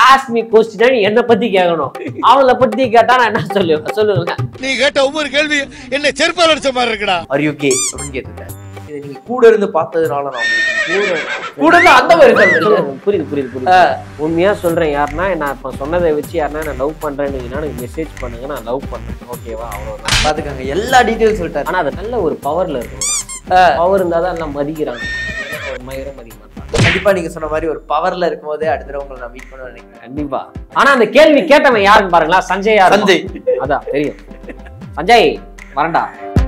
Ask me question நீ என்ன பத்தி கேட்கணும் அவங்கள பத்தி கேட்டா நான் என்ன சொல்லுவேன் சொல்லுங்க நீ கேட்ட ஒவ்வொரு கேள்வி என்ன செருப்பால் அடிச்ச மாதிரி இருக்குடா ஆர் யூ கே அப்படின்னு கேட்டிருக்காரு இது நீங்க கூட இருந்து பார்த்ததுனால நான் உங்களுக்கு கூட இருந்து அந்த மாதிரி சொல்றீங்க. சொல்லுங்க, புரியுது புரியுது புரியுது ஆ, உண்மையா சொல்றேன் யாருன்னா நான் இப்ப சொன்னதை வச்சு யாருன்னா நான் லவ் பண்றேன்னு எனக்கு மெசேஜ் பண்ணுங்க நான் லவ் பண்றேன் ஓகேவா அவ்வளவுதான் பாத்துக்கோங்க எல்லா டீட்டெயில்ஸ் சொல்லிட்டாரு ஆனா அது நல்ல ஒரு பவர்ல இருக்கும் ஆ, பவர் இருந்தா தான் எல்லாம் மதிக்கிறாங்க ஒரு மயிரம் மதிக்க மாட்டாங்க கண்டிப்பா நீங்க சொன்ன மாதிரி ஒரு பவர்ல இருக்கும்போதே அடுத்த தடவை உங்களை நான் மீட் பண்ண நினைக்கிறேன் கண்டிப்பா ஆனா அந்த கேள்வி கேட்டவன் யாருன்னு பாருங்களா சஞ்சய் யார் சஞ்சய் அதான் தெரியும் சஞ்சய் வரண்டா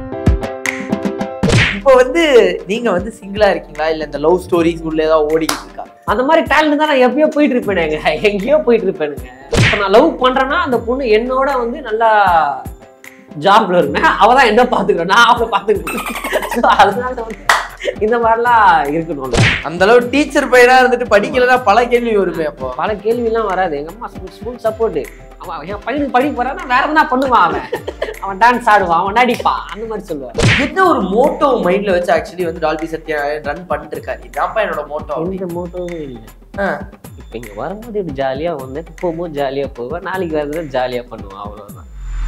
இப்போ வந்து நீங்க வந்து சிங்கிளா இருக்கீங்களா இல்ல இந்த லவ் ஸ்டோரிஸ் உள்ள ஏதாவது ஓடிக்கிட்டு இருக்கா அந்த மாதிரி டேலண்ட் தான் நான் எப்பயோ போயிட்டு இருப்பேனுங்க எங்கேயோ போயிட்டு இருப்பேனுங்க இப்போ நான் லவ் பண்றேன்னா அந்த பொண்ணு என்னோட வந்து நல்லா ஜாப்ல இருப்பேன் அவ தான் என்ன பாத்துக்கிறேன் நான் அவளை பாத்துக்கிறேன் அதனால வந்து இந்த மாதிரிலாம் இருக்கணும்ல அந்த அளவு டீச்சர் பையனா இருந்துட்டு படிக்கலன்னா பல கேள்வி வருமே அப்போ பல கேள்விலாம் வராது எங்க அம்மா ஸ்கூல் சப்போர்ட் அவன் என் பையனுக்கு படிக்க போறான்னா வேற என்ன பண்ணுவான் அவன் அவன் டான்ஸ் ஆடுவான் அவன் நடிப்பான் அந்த மாதிரி சொல்லுவான் என்ன ஒரு மோட்டோ மைண்ட்ல வச்சு ஆக்சுவலி வந்து டால்பி சத்யா ரன் பண்ணிட்டு இருக்காரு இதான்ப்பா என்னோட மோட்டோ எந்த மோட்டோவும் இல்லை இப்போ இங்க வரும்போது இப்படி ஜாலியா வந்தேன் போகும்போது ஜாலியா போவேன் நாளைக்கு வரது ஜாலியா பண்ணுவான் அவ்வளவுதான்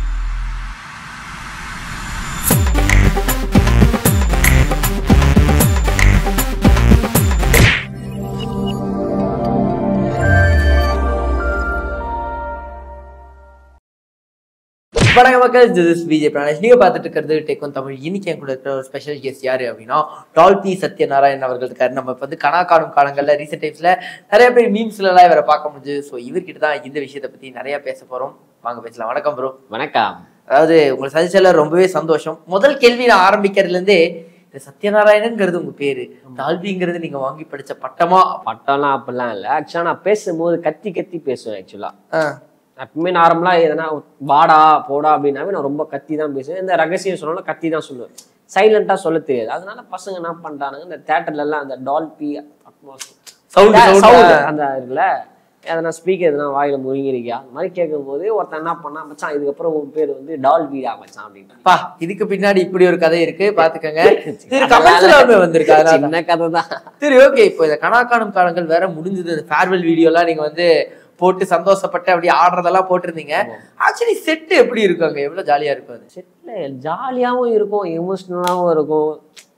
வணக்கம் மக்கள் திஸ் இஸ் விஜய் பிராணேஷ் நீங்க பார்த்துட்டு இருக்கிறது டெக்கோன் தமிழ் இன்னைக்கு என் கூட இருக்கிற ஒரு ஸ்பெஷல் கெஸ்ட் யாரு அப்படின்னா டால்பி சத்யநாராயண் அவர்கள் இருக்காரு நம்ம இப்ப வந்து கனா காணும் காலங்கள்ல ரீசெண்ட் டைம்ஸ்ல நிறைய பேர் மீம்ஸ்ல எல்லாம் இவரை பார்க்க முடிஞ்சு ஸோ இவர்கிட்ட தான் இந்த விஷயத்தை பத்தி நிறைய பேச போறோம் வாங்க பேசலாம் வணக்கம் ப்ரோ வணக்கம் அதாவது உங்களை சந்திச்சதுல ரொம்பவே சந்தோஷம் முதல் கேள்வி நான் ஆரம்பிக்கிறதுல இருந்தே இந்த சத்யநாராயணன்ங்கிறது உங்க பேரு டால்பிங்கிறது நீங்க வாங்கி படிச்ச பட்டமா பட்டம்லாம் அப்படிலாம் இல்லை ஆக்சுவலாக நான் பேசும்போது கத்தி கத்தி பேசுவேன் ஆக்சுவலாக ஆ, எப்பவுமே நார்மலாக எதனா வாடா போடா அப்படின்னாவே நான் ரொம்ப கத்தி தான் பேசுவேன் இந்த ரகசியம் சொல்லணும் கத்தி தான் சொல்லுவேன் சைலண்டாக சொல்ல தெரியாது அதனால பசங்க என்ன பண்ணிட்டானுங்க இந்த தேட்டர்ல எல்லாம் அந்த டால்பி sound, sound. சவுண்ட் அந்த இருக்குல்ல எதனா ஸ்பீக்கர் எதனா வாயில முழுங்கிருக்கியா அந்த மாதிரி கேட்கும்போது ஒருத்தன் என்ன பண்ணா மச்சான் இதுக்கப்புறம் உன் பேர் வந்து டால்பியா மச்சான் அப்படின்ட்டு பா இதுக்கு பின்னாடி இப்படி ஒரு கதை இருக்கு பாத்துக்கங்க இது கமெண்ட்ஸ்லாமே வந்திருக்கு அதனால தான். சின்ன கதை தான் சரி ஓகே இப்போ இந்த கனா காணும் காலங்கள் வேற முடிஞ்சது இந்த ஃபேர்வெல் வீடியோலாம் நீங்க வந்து போட்டு சந்தோஷப்பட்டு அப்படியே ஆடுறதெல்லாம் போட்டிருந்தீங்க ஆக்சுவலி செட் எப்படி இருக்கும் அங்க எவ்வளவு ஜாலியா இருக்கும் அது செட்டில் ஜாலியாகவும் இருக்கும் எமோஷ்னலாகவும் இருக்கும்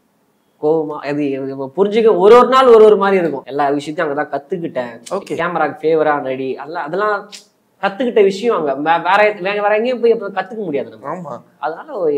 கோவமா அது இது புரிஞ்சுக்க ஒரு ஒரு நாள் ஒரு ஒரு மாதிரி இருக்கும் எல்லா விஷயத்தையும் அங்கே தான் கற்றுக்கிட்டேன் Okay. கேமராக்கு ஃபேவரா நடி அதெல்லாம் அதெல்லாம் கற்றுக்கிட்ட விஷயம் அங்கே வேற வேற வேற எங்கேயும் போய் அப்புறம் கற்றுக்க முடியாது நம்ம ஆமா அதனால ஒரு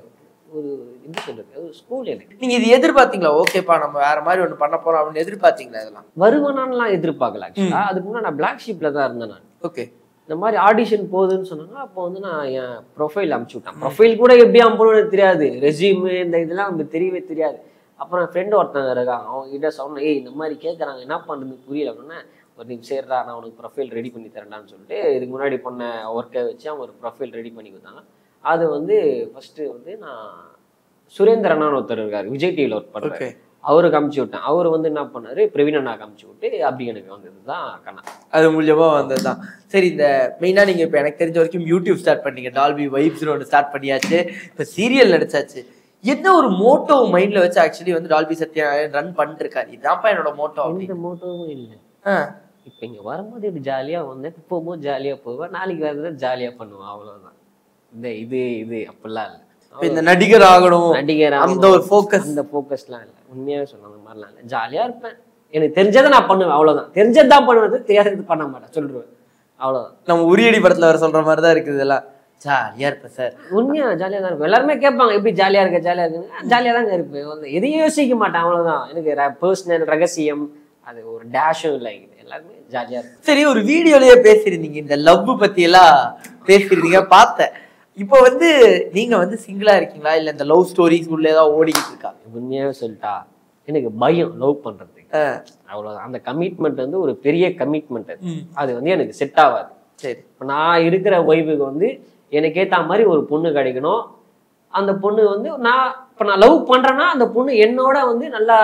ஒரு என்ன சொல்றது ஒரு ஸ்கூல் எனக்கு நீங்க இது எதிர்பார்த்தீங்களா ஓகேப்பா நம்ம வேற மாதிரி ஒண்ணு பண்ண போறோம் அப்படின்னு எதிர்பார்த்தீங்களா இதெல்லாம் வருவனான்லாம் எதிர்பார்க்கல ஆக்சுவலாக அதுக்கு முன்னாடி நான் பிளாக் ஷீப்ல தான் இருந்தேன் நான் ஓகே இந்த மாதிரி ஆடிஷன் போகுதுன்னு சொன்னாங்க அப்போ வந்து நான் என் ப்ரொஃபைல் அமுச்சு விட்டேன் ப்ரொஃபைல் கூட எப்படி அனுப்பணும்னு எனக்கு தெரியாது ரெஸ்யூம் இந்த இதெல்லாம் நமக்கு தெரியவே தெரியாது அப்புறம் ஃப்ரெண்டு ஒருத்தங்க இருக்காங்க அவங்க கிட்ட சொன்னேன் ஏய் இந்த மாதிரி கேட்குறாங்க என்ன பண்ணுறது புரியல அப்படின்னா ஒரு நிமிஷம் சேர்றா நான் உனக்கு ப்ரொஃபைல் ரெடி பண்ணி தரேன்டான்னு சொல்லிட்டு இதுக்கு முன்னாடி பண்ண ஒர்க்கை வச்சு அவங்க ஒரு ப்ரொஃபைல் ரெடி பண்ணி கொடுத்தாங்க அது வந்து ஃபர்ஸ்ட் வந்து நான் சுரேந்திரனான்னு ஒருத்தர் இருக்காரு விஜய் டிவியில் ஒர்க் பண்ணுறாரு ஓகே அவருக்கு அமுச்சு விட்டேன் அவர் வந்து என்ன பண்ணாரு பிரவீன் அண்ணாக்கு அமுச்சு விட்டு அப்படி எனக்கு வந்தது தான் கண்ணா அது மூலியமா வந்ததுதான் சரி இந்த மெயினா நீங்க இப்ப எனக்கு தெரிஞ்ச வரைக்கும் யூடியூப் ஸ்டார்ட் பண்ணீங்க டால்பி வைப்ஸ்னு ஒன்று ஸ்டார்ட் பண்ணியாச்சு இப்ப சீரியல் நடிச்சாச்சு என்ன ஒரு மோட்டோ மைண்ட்ல வச்சு ஆக்சுவலி வந்து டால்பி சத்யநாராயண் ரன் பண்ணிட்டு இருக்காரு இதான்ப்பா என்னோட மோட்டோ எந்த அப்படின்னு மோட்டோவும் இல்லை ஆ, இப்போ இங்கே வரும்போது இப்படி ஜாலியாக வந்தேன் போகும்போது ஜாலியாக போவேன் நாளைக்கு வரது ஜாலியாக பண்ணுவேன் அவ்வளோதான் இந்த இது இது அப்படிலாம் இல்லை இப்ப இந்த நடிகர் ஆகணும் நடிகர் அந்த ஒரு focus. அந்த ஃபோக்கஸ்லாம் இல்லை உண்மையாகவே சொன்ன அந்த மாதிரிலாம் இல்லை ஜாலியாக இருப்பேன் எனக்கு தெரிஞ்சதை நான் பண்ணுவேன் அவ்வளோதான் தெரிஞ்சது தான் பண்ணுவேன் தெரியாதது பண்ண மாட்டேன் சொல்லிடுவேன் அவ்வளோதான் நம்ம உரியடி படத்துல வர சொல்ற மாதிரி தான் இருக்குது இதெல்லாம் ஜாலியா இருப்பேன் சார் உண்மையாக ஜாலியாக தான் இருப்பேன் எல்லாருமே கேட்பாங்க எப்படி ஜாலியாக இருக்க ஜாலியாக இருக்குங்க ஜாலியாக தாங்க இருப்பேன் வந்து எதையும் யோசிக்க மாட்டேன் அவ்வளோதான் எனக்கு பர்சனல் ரகசியம் அது ஒரு டேஷும் இல்லை இது எல்லாருமே ஜாலியாக இருக்கும் சரி ஒரு வீடியோலயே பேசியிருந்தீங்க இந்த லவ் பத்தி எல்லாம் பேசியிருந்தீங்க பார்த்தேன் இப்போ வந்து நீங்க வந்து சிங்கிளா இருக்கீங்களா இல்ல இந்த லவ் ஸ்டோரிஸ் உள்ள ஏதாவது ஓடிக்கிட்டு இருக்கா உண்மையாகவே சொல்லிட்டா எனக்கு பயம் லவ் பண்ணுறதுக்கு ஆ, அவ்வளோதான் அந்த கமிட்மெண்ட் வந்து ஒரு பெரிய கமிட்மெண்ட் அது ம், அது வந்து எனக்கு செட் ஆகாது சரி இப்போ நான் இருக்கிற ஒய்ஃபுக்கு வந்து எனக்கு ஏற்ற மாதிரி ஒரு பொண்ணு கிடைக்கணும் அந்த பொண்ணு வந்து நான் இப்போ நான் லவ் பண்ணுறேன்னா அந்த பொண்ணு என்னோட வந்து நல்லா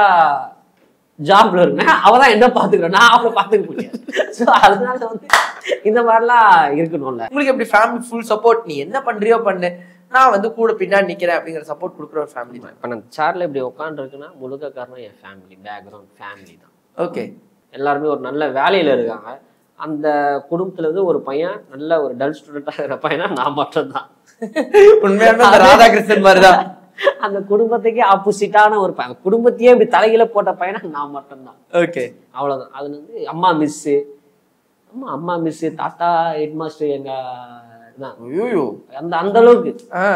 ஜாப்ல இருக்கேன் அவ தான் என்ன பார்த்துக்கிறேன் நான் அவளை பார்த்துக்க முடியாது ஸோ அதனால வந்து இந்த மாதிரிலாம் இருக்கணும்ல உங்களுக்கு எப்படி ஃபேமிலி ஃபுல் சப்போர்ட் நீ என்ன பண்றியோ பண்ணு நான் வந்து கூட பின்னாடி நிக்கிறேன் அப்படிங்கிற சப்போர்ட் கொடுக்குற ஒரு ஃபேமிலி தான் இப்போ நான் சேர்ல இப்படி உட்காந்துருக்குன்னா முழுக்க காரணம் என் ஃபேமிலி பேக்ரவுண்ட் ஃபேமிலி தான் ஓகே எல்லாருமே ஒரு நல்ல வேலையில இருக்காங்க அந்த குடும்பத்துல இருந்து ஒரு பையன் நல்ல ஒரு டல் ஸ்டூடெண்டா இருக்கிற பையனா நான் மட்டும்தான் உண்மையாலுமே அந்த ராதாகிருஷ்ணன் மாதிரிதான் அந்த குடும்பத்துக்கே ஆப்போசிட்டான ஒரு பையன் குடும்பத்தையே இப்படி தலையில போட்ட பையனா நான் மட்டும்தான் ஓகே அவ்வளவுதான் அது வந்து அம்மா மிஸ்ஸு அம்மா அம்மா மிஸ்ஸு தாத்தா ஹெட் மாஸ்டர் எங்க தான் ஐயோ அந்த அந்த அளவுக்கு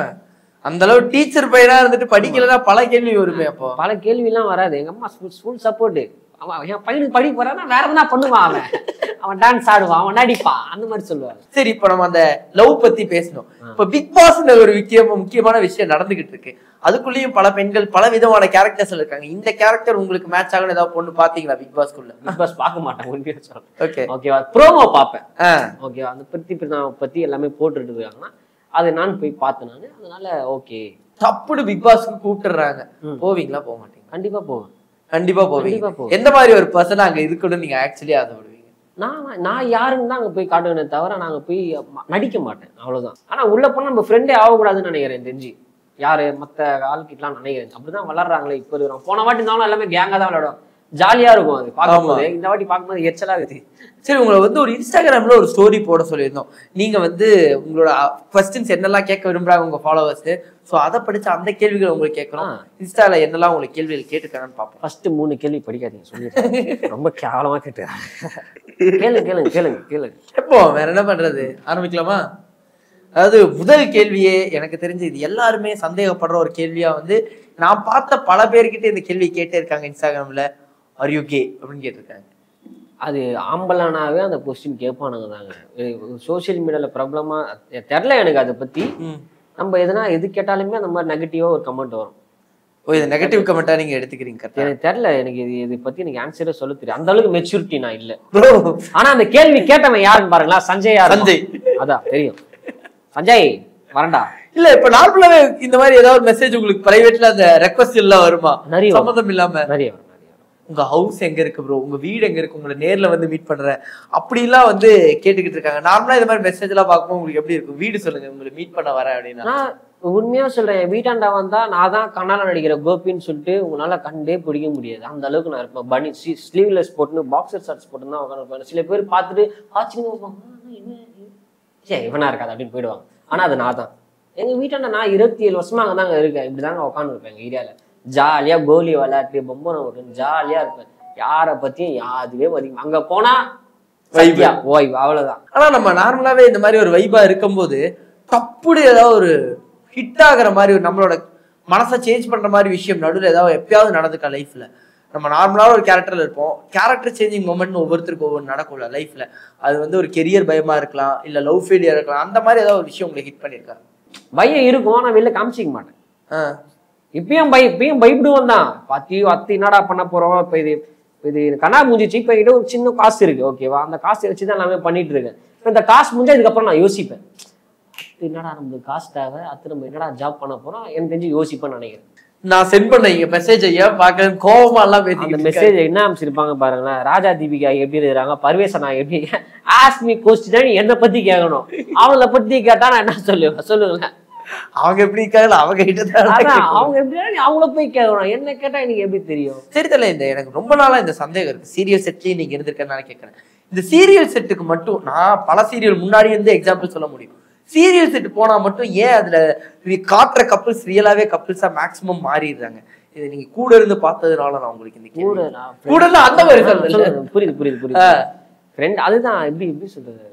அந்த அளவு டீச்சர் பையனா இருந்துட்டு படிக்கலன்னா பல கேள்வி வருமே அப்போ பல கேள்விலாம் வராது எங்க அம்மா ஃபுல் சப்போர்ட் அவன் என் பையனுக்கு படிக்க போறான்னா வேற என்ன பண்ணுவான் அவன் அவன் டான்ஸ் ஆடுவான் அவன் நடிப்பான் அந்த மாதிரி சொல்லுவாங்க சரி இப்போ நம்ம அந்த லவ் பத்தி பேசணும் இப்போ பிக் பாஸ் ஒரு முக்கிய முக்கியமான விஷயம் நடந்துகிட்டு இருக்கு அதுக்குள்ளேயும் பல பெண்கள் பல விதமான கேரக்டர்ஸ் இருக்காங்க இந்த கேரக்டர் உங்களுக்கு மேட்ச் ஆகணும் ஏதாவது பொண்ணு பாத்தீங்களா பிக் பாஸ்க்குள்ள பிக் பாஸ் பார்க்க மாட்டேன் உண்மையா சொல்றேன் ஓகே ஓகேவா ப்ரோமோ பார்ப்பேன் ஓகேவா அந்த பிரித்தி பிரித்தாவை பத்தி எல்லாமே போட்டுட்டு இருக்காங்கன்னா அதை நான் போய் பார்த்தேன் நான் அதனால ஓகே தப்புடு பிக் பாஸ்க்கு கூப்பிட்டுறாங்க ம். போவீங்களா போக மாட்டீங்க கண்டிப்பா போவேன் கண்டிப்பா போவீங்க கண்டிப்பா போவேன். எந்த மாதிரி ஒரு பர்சன் அங்க இருக்கணும் நீங்க ஆக்சுவலி ஆசைப்படுவீங்க நான் நான் யாருன்னு தான் அங்க போய் காட்டுவேனே தவிர நாங்க போய் ம- நடிக்க மாட்டேன் அவ்வளவுதான் ஆனா உள்ள போனா நம்ம ஃப்ரெண்டே ஆகக்கூடாதுன்னு நினைக்கிறேன் தெரிஞ்சு யாரு மத்த ஆள்கிட்டலாம் நினைக்கிறேன் அப்படிதான் வளர்றாங்களே இப்போ இருக்கிறோம் போன வாட்டி இருந்தாலும் எல்லாமே கேங்கா தான் விளையாடும் ஜாலியா இருக்கும் அது பார்க்கும்போது இந்த வாட்டி பார்க்கும்போது எச்சலா இருக்குது சரி உங்களை வந்து ஒரு இன்ஸ்டாகிராம்ல ஒரு ஸ்டோரி போட சொல்லியிருந்தோம் நீங்க வந்து உங்களோட கொஸ்டின்ஸ் என்னெல்லாம் கேட்க விரும்புறாங்க உங்க ஃபாலோவர்ஸ் சோ அதை படிச்சு அந்த கேள்விகளை உங்களுக்கு கேட்கணும் ஆ. இன்ஸ்டால என்னெல்லாம் உங்களுக்கு கேள்விகள் கேட்டுருக்காங்கன்னு பார்ப்போம் ஃபர்ஸ்ட் மூணு கேள்வி படிக்காதீங்க சொல்லிடுறேன் ரொம்ப கேவலமா கேட்டுறாங்க கேளுங்க கேளுங்க கேளுங்க கேளுங்க எப்போ வேற என்ன பண்றது ஆரம்பிக்கலாமா அதாவது முதல் கேள்வியே எனக்கு தெரிஞ்சு இது எல்லாருமே சந்தேகப்படுற ஒரு கேள்வியா வந்து நான் பார்த்த பல பேர்கிட்ட இந்த கேள்வி கேட்டே இருக்காங்க இன்ஸ்டாகிராம்ல ஆர் யூ கே அப்படின்னு கேட்டிருக்காங்க அது ஆம்பளானாவே அந்த கொஸ்டின் கேட்பானுங்க தாங்க சோஷியல் மீடியால பிரபலமா தெரில எனக்கு அதை பத்தி நம்ம எதனா எது கேட்டாலுமே அந்த மாதிரி நெகட்டிவா ஒரு கமெண்ட் வரும் ஓ இது நெகட்டிவ் கமெண்டா நீங்க எடுத்துக்கிறீங்க கரெக்டா எனக்கு தெரியல எனக்கு இது இது பத்தி எனக்கு ஆன்சரே சொல்ல தெரியும் அந்த அளவுக்கு மெச்சூரிட்டி நான் இல்ல ப்ரோ ஆனா அந்த கேள்வி கேட்டவன் யாருன்னு பாருங்களா சஞ்சய் யார் சஞ்சய். அதான் தெரியும் சஞ்சய் வரண்டா இல்ல இப்ப நார்மலாவே இந்த மாதிரி ஏதாவது மெசேஜ் உங்களுக்கு பிரைவேட்ல அந்த ரெக்வஸ்ட் எல்லாம் வருமா நிறைய வரும். சம்மந்தம் இல்லாம நிறைய வரும், நிறைய வரும். உங்க ஹவுஸ் எங்க இருக்கு ப்ரோ உங்க வீடு எங்க இருக்கு உங்களை நேர்ல வந்து மீட் பண்றேன் அப்படிலாம் வந்து கேட்டுக்கிட்டு இருக்காங்க நார்மலா இந்த மாதிரி மெசேஜ் எல்லாம் பார்க்கும்போது உங்களுக்கு எப்படி இருக்கும் வீடு சொல்லுங்க உங்களை மீட் பண்ண வரேன் அப்படின்னா நான் உண்மையா சொல்றேன் என் வீட்டாண்டா வந்தா நான் தான் கண்ணால நடிக்கிற கோபின்னு சொல்லிட்டு உங்களால கண்டே பிடிக்க முடியாது அந்த அளவுக்கு நான் இருப்பேன் பனி ஸ்லீவ்லெஸ் போட்டுன்னு பாக்ஸர் ஷர்ட்ஸ் போட்டு தான் உட்காந்துருப்பேன் சில பேர் பார்த்துட்டு ஆச்சரியமா இருப்பாங்க, "ஆ, இவன் இவன்." சரி இவனா இருக்காது அப்படின்னு போயிடுவாங்க ஆனா அது நான் தான் எங்க வீட்டாண்ட நான் இருபத்தி ஏழு வருஷமா அங்கே தாங்க இருக்கேன் இப்படி தாங்க உட்காந்துருப்பேன் எங்க ஏரியால ஜாலியா கோலி விளையாட்டு பொம்பரம் ஓட்டு ஜாலியா இருப்பேன் யாரை பத்தியும் யாதுவே மதிக்கும் அங்க போனா Vibe. சத்யா, ஓய்வு அவ்வளவுதான் ஆனா நம்ம நார்மலாவே இந்த மாதிரி ஒரு வைபா இருக்கும்போது தப்புடு ஏதாவது ஒரு ஹிட் ஆகுற மாதிரி ஒரு நம்மளோட மனசை சேஞ்ச் பண்ற மாதிரி விஷயம் நடுவில் ஏதாவது எப்பயாவது நடந்துக்கா லைஃப்ல நம்ம நார்மலான ஒரு கேரக்டர்ல இருப்போம் கேரக்டர் சேஞ்சிங் மூமெண்ட் ஒவ்வொருத்தருக்கும் ஒவ்வொரு நடக்கும்ல லைஃப்ல அது வந்து ஒரு கெரியர் பயமா இருக்கலாம் இல்ல லவ் ஃபெயிலியர் இருக்கலாம் அந்த மாதிரி ஏதாவது ஒரு விஷயம் உங்களுக்கு ஹிட் பண்ணிருக்கா பயம் இருக்கும் ஆனா வெளில காமிச்சிக்க மாட்டேன் ஆ இப்பயும் பய இப்பயும் பயப்படுவோம் தான் பத்தியோ அத்தி என்னடா பண்ண போறோம் இப்ப இது இது கண்ணா மூஞ்சிச்சு இப்ப என்கிட்ட ஒரு சின்ன காசு இருக்கு ஓகேவா அந்த காசு வச்சு தான் எல்லாமே பண்ணிட்டு இருக்கேன் இப்ப இந்த காசு முடிஞ்சா இதுக்கப்புறம் நான் யோசிப்பேன் அத்து என்னடா நம்மளுக்கு காசு தேவை அத்து நம்ம என்னடா ஜாப் பண்ண போறோம் எனக்கு தெரிஞ்சு யோசிப்பேன்னு நினைக்கிறேன் நான் சென்ட் பண்ண இங்க மெசேஜ் ஐயா பார்க்க கோவமா எல்லாம் அந்த பேசிக்கிட்டு மெசேஜ் என்ன அமைச்சிருப்பாங்க பாருங்களேன் ராஜா தீபிகா எப்படி இருக்கிறாங்க பர்வேச நான் எப்படி ஆஸ்மி கொஸ்டின் என்னை பத்தி கேட்கணும் அவங்கள பத்தி கேட்டா நான் என்ன சொல்லுவேன் சொல்லுங்களேன் அவங்க எப்படி இருக்காங்க அவங்க கிட்ட தான் அதான் கேட்கணும். அவங்க எப்படி அவங்கள போய் கேட்கணும் என்ன கேட்டா எனக்கு எப்படி தெரியும் சரி தெரியல இந்த எனக்கு ரொம்ப நாளா இந்த சந்தேகம் இருக்கு சீரியல் செட்லயும் நீங்க இருந்திருக்கனால கேட்கறேன் இந்த சீரியல் செட்டுக்கு மட்டும் நான் பல சீரியல் முன்னாடி இருந்து எக்ஸாம்பிள் சொல்ல முடியும் சீரியல் செட் போனா மட்டும் ஏன் அதுல ரி- காட்டுற கப்பிள்ஸ் ரியலாவே கப்பிள்ஸா மேக்ஸிமம் மாறிடுறாங்க இது நீங்க கூட இருந்து பார்த்ததுனால நான் உங்களுக்கு இந்த கூட கேள்வி நான் கூட இல்ல, அந்த மாதிரி ஆ, சொல்லல. சொல்லுங்க. புரியுது புரியுது புரியுது ஃப்ரெண்ட் அதுதான் எப்படி எப்படி சொல்றது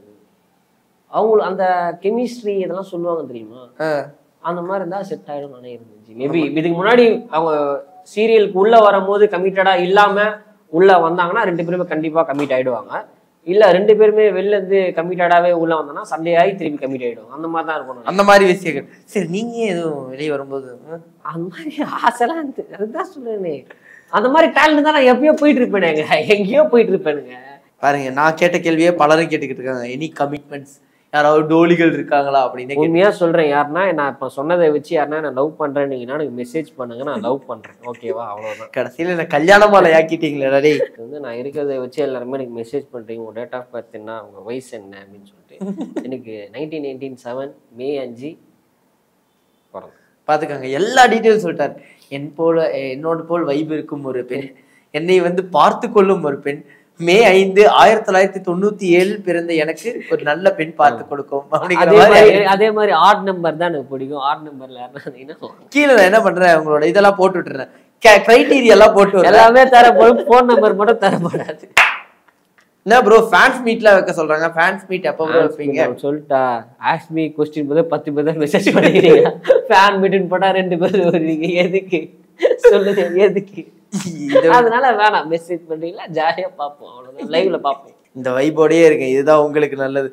அவங்க அந்த கெமிஸ்ட்ரி இதெல்லாம் சொல்லுவாங்க தெரியுமா ஆ. அந்த மாதிரி இருந்தா செட் ஆயிடும் நினைக்கிறேன் மேபி இதுக்கு முன்னாடி அவங்க சீரியலுக்கு உள்ள வரும்போது கமிட்டடா இல்லாம உள்ள வந்தாங்கன்னா ரெண்டு பேருமே கண்டிப்பா கமிட் ஆயிடுவாங்க இல்ல ரெண்டு பேருமே வெளில இருந்து கமிட்டடாவே உள்ள வந்தாங்கன்னா சண்டே ஆகி திருப்பி கமிட் ஆயிடும் அந்த மாதிரி தான் இருக்கணும் அந்த மாதிரி விஷயங்கள் சரி நீங்க ஏன் எதுவும் வெளியே வரும்போது ஆ? அந்த மாதிரி ஆசைலாம் இருந்து அதுதான் சொல்றேனே அந்த மாதிரி டேலண்ட் தான் நான் எப்பயோ போயிட்டு இருப்பேனுங்க எங்கேயோ போயிட்டு இருப்பேனுங்க பாருங்க நான் கேட்ட கேள்வியே பலரும் கேட்டுக்கிட்டு இருக்காங்க எனி கமிட்மெண்ட்ஸ் யாராவது டோலிகள் இருக்காங்களா அப்படின்னு கேட்டு- உண்மையா சொல்றேன் யாருன்னா நான் இப்ப சொன்னதை வச்சு யாருன்னா நான் லவ் பண்றேன்னீங்கன்னா எனக்கு மெசேஜ் பண்ணுங்க நான் லவ் பண்றேன் ஓகேவா அவ்வளவுதான் கடைசியில என்ன கல்யாணமால ஆக்கிட்டீங்களே டேய் இது வந்து நான் இருக்கிறத வச்சு எல்லாருமே எனக்கு மெசேஜ் பண்றீங்க உங்க டேட் ஆஃப் பர்த் என்ன உங்க வயசு என்ன அப்படின்னு சொல்லிட்டு எனக்கு நைன்டீன் நைன்டீன் செவன் மே அஞ்சு பிறந்தேன் பாத்துக்கோங்க எல்லா டீட்டெயில்ஸ் சொல்லிட்டாரு என் போல என்னோட போல் வைப் இருக்கும் ஒரு பெண் என்னை வந்து பார்த்து கொள்ளும் ஒரு பெண் மே ஐந்து ஆயிரத்தி தொள்ளாயிரத்தி தொண்ணூத்தி ஏழில் பிறந்த எனக்கு ஒரு நல்ல பெண் பார்த்து கொடுக்கும் அப்படிங்கிற அதே மாதிரி மாதிரி அதே மாதிரி ஆட் நம்பர் தான் எனக்கு பிடிக்கும் ஆட் நம்பர்ல யாருன்னா கீழே நான் என்ன பண்றேன் உங்களோட இதெல்லாம் போட்டு விட்டுறேன் கிரைட்டீரியா எல்லாம் போட்டு விடுறேன் எல்லாமே தரப்படும் ஃபோன் நம்பர் மட்டும் தரப்படாது என்ன ப்ரோ ஃபேன்ஸ் மீட்ல வைக்க சொல்றாங்க ஃபேன்ஸ் மீட் எப்போ ப்ரோ வைப்பீங்க அவன் சொல்லிட்டா ஆஸ்மி கொஸ்டின் போது பத்து பேர் தான் மெசேஜ் பண்ணிக்கிறீங்க ஃபேன் மீட்டிங் போட்டா ரெண்டு பேர் வருவீங்க எதுக்கு சொல்லுங்க எதுக்கு இது- அதனால வேணாம் மெசேஜ் பண்றீங்களா ஜாலியா பார்ப்போம் அவ்வளவுதான் லைவ்ல பார்ப்போம் இந்த வைபோடயே இருக்கேன் இதுதான் உங்களுக்கு நல்லது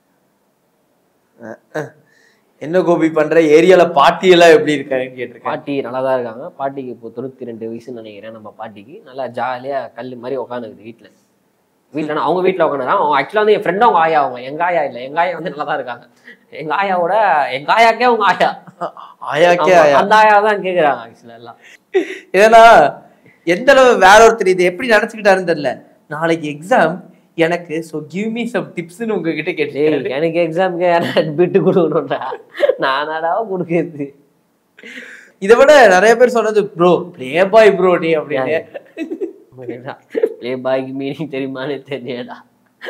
அஹ், அஹ். என்ன கோபி பண்ற ஏரியால பாட்டி எல்லாம் எப்படி இருக்காங்கன்னு கேட்டிருக்கேன் பாட்டி நல்லா தான் இருக்காங்க பாட்டிக்கு இப்போ தொண்ணூத்தி ரெண்டு வயசுன்னு நினைக்கிறேன் நம்ம பாட்டிக்கு நல்லா ஜாலியா கல் மாதிரி உட்காந்துக்குது வீட்டுல வீட்டுல அவங்க வீட்டுல உட்காந்துறாங்க அவங்க ஆக்சுவலா வந்து என் ஃப்ரெண்ட் அவங்க ஆயா அவங்க எங்க ஆயா இல்ல எங்க ஆயா வந்து நல்லா தான் இருக்காங்க எங்க ஆயாவோட எங்க ஆயாக்கே அவங்க ஆயா ஆயாக்கே ஆமா, ஆயா அந்த ஆயா தான் கேக்குறாங்க ஆக்சுவலா எல்லாம் ஏன்னா எந்த அளவு வேற ஒருத்தர் இது எப்படி நினைச்சுக்கிட்டாருன்னு தெரியல நாளைக்கு எக்ஸாம் எனக்கு ஸோ கிவ் மீ சம் டிப்ஸ்னு உங்ககிட்ட டேய் கேட்டு எனக்கு எக்ஸாம்க்கு பிட்டு கொடுக்கணும்டா நானாடா கொடுக்குறது இதை விட நிறைய பேர் சொன்னது ப்ரோ ப்ளே பாய் ப்ரோ நீ அப்படின்னு ப்ளே பாய்க்கு மீனிங் தெரியுமான்னு தெரியலடா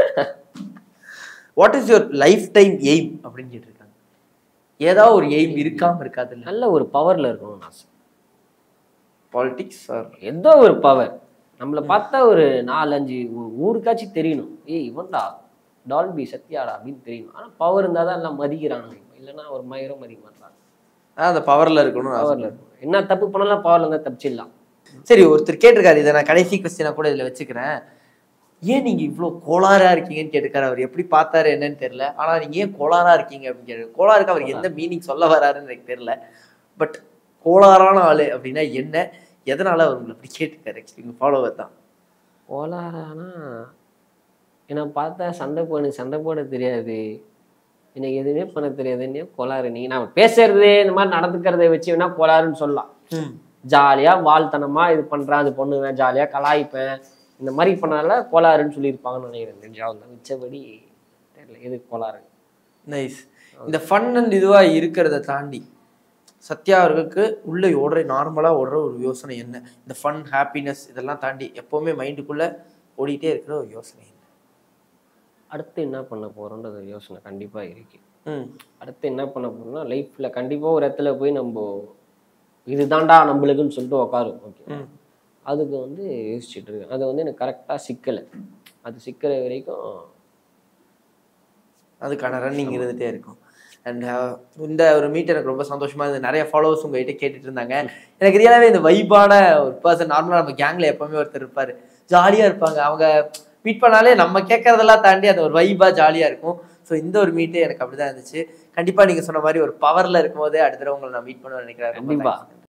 what is your life time aim அப்படின்னு கேட்டிருக்காங்க ஏதாவது ஒரு எய்ம் இருக்காம இருக்காது இல்ல நல்ல ஒரு பவர்ல இருக்கணும்னு ஆசை பாலிடிக்ஸ் ஆர் ஏதோ ஒரு பவர் நம்மளை பார்த்தா ஒரு நாலஞ்சு ஊ- ஊருக்காச்சும் தெரியணும் ஏய் இவன்டா டால்பி சத்யாடா அப்படின்னு தெரியணும் ஆனா பவர் இருந்தா தான் எல்லாம் மதிக்கிறானுங்க இப்போ இல்லைன்னா ஒரு மயிரும் மதிக்க மாட்டாங்க அந்த பவர்ல இருக்கணும் பவர்ல இருக்கும் என்ன தப்பு பண்ணாலும் பவர்ல இருந்தா தப்பிச்சிடலாம் சரி ஒருத்தர் கேட்டிருக்காரு இதை நான் கடைசி கொஸ்டினா கூட இதுல வச்சுக்கிறேன் ஏன் நீங்க இவ்வளோ கோளாறா இருக்கீங்கன்னு கேட்டிருக்காரு அவர் எப்படி பார்த்தாரு என்னன்னு தெரியல ஆனா நீங்க ஏன் கோளாறா இருக்கீங்க அப்படின்னு கேட்டு கோளாறுக்கு அவர் எந்த மீனிங் சொல்ல வராருன்னு எனக்கு தெரியல பட் கோளாறான ஆளு அப்படின்னா என்ன எதனால அவர் உங்களை அப்படி கேட்டிருக்காரு ஆக்சுவலி ஃபாலோவர் தான் கோளாறானா என்னை பார்த்தா சண்டை போட சண்டை போட தெரியாது எனக்கு எதுவுமே பண்ண தெரியாதுன்னு கோளாறு நீ நான் பேசுறது இந்த மாதிரி நடந்துக்கிறத வச்சு வேணா கோளாறுன்னு சொல்லலாம் ஜாலியா வாழ்த்தனமா இது பண்றேன் அது பண்ணுவேன் ஜாலியா கலாய்ப்பேன் இந்த மாதிரி பண்ணால கோளாறுன்னு சொல்லியிருப்பாங்கன்னு நினைக்கிறேன் தெரிஞ்சாவது மிச்சபடி தெரியல எது கோளாறு நைஸ் இந்த ஃபன் அண்ட் இதுவா இருக்கிறத தாண்டி சத்யா அவர்களுக்கு உள்ள ஓடுற நார்மலா ஓடுற ஒரு யோசனை என்ன இந்த ஃபன் ஹாப்பினஸ் இதெல்லாம் தாண்டி எப்பவுமே மைண்டுக்குள்ள ஓடிட்டே இருக்கிற ஒரு யோசனை என்ன அடுத்து என்ன பண்ண போறோன்றது ஒரு யோசனை கண்டிப்பா இருக்கு ம் அடுத்து என்ன பண்ண போறோம்னா லைஃப்ல கண்டிப்பா ஒரு இடத்துல போய் நம்ம இதுதான்டா நம்மளுக்குன்னு சொல்லிட்டு உட்காரும் ஓகே ம் அதுக்கு வந்து யோசிச்சுட்டு இருக்கேன் அது வந்து எனக்கு கரெக்டாக சிக்கலை அது சிக்கிற வரைக்கும் அதுக்கான ரன்னிங் இருந்துகிட்டே இருக்கும் அண்ட் இந்த ஒரு மீட் எனக்கு ரொம்ப சந்தோஷமா இருந்தது நிறைய ஃபாலோவர்ஸ் உங்ககிட்ட கேட்டுட்டு இருந்தாங்க எனக்கு ரியலாகவே இந்த வைபான ஒரு பர்சன் நார்மலாக நம்ம கேங்ல எப்பவுமே ஒருத்தர் இருப்பாரு ஜாலியா இருப்பாங்க அவங்க மீட் பண்ணாலே நம்ம கேட்கறதெல்லாம் தாண்டி அந்த ஒரு வைபா ஜாலியா இருக்கும் ஸோ இந்த ஒரு மீட்டு எனக்கு அப்படிதான் இருந்துச்சு கண்டிப்பா நீங்க சொன்ன மாதிரி ஒரு பவர்ல இருக்கும்போதே அடுத்த தடவை உங்களை நான் மீட் பண்ணுவேன் நினைக்கிறேன் ரொம்ப கண்டிப்பா thanks.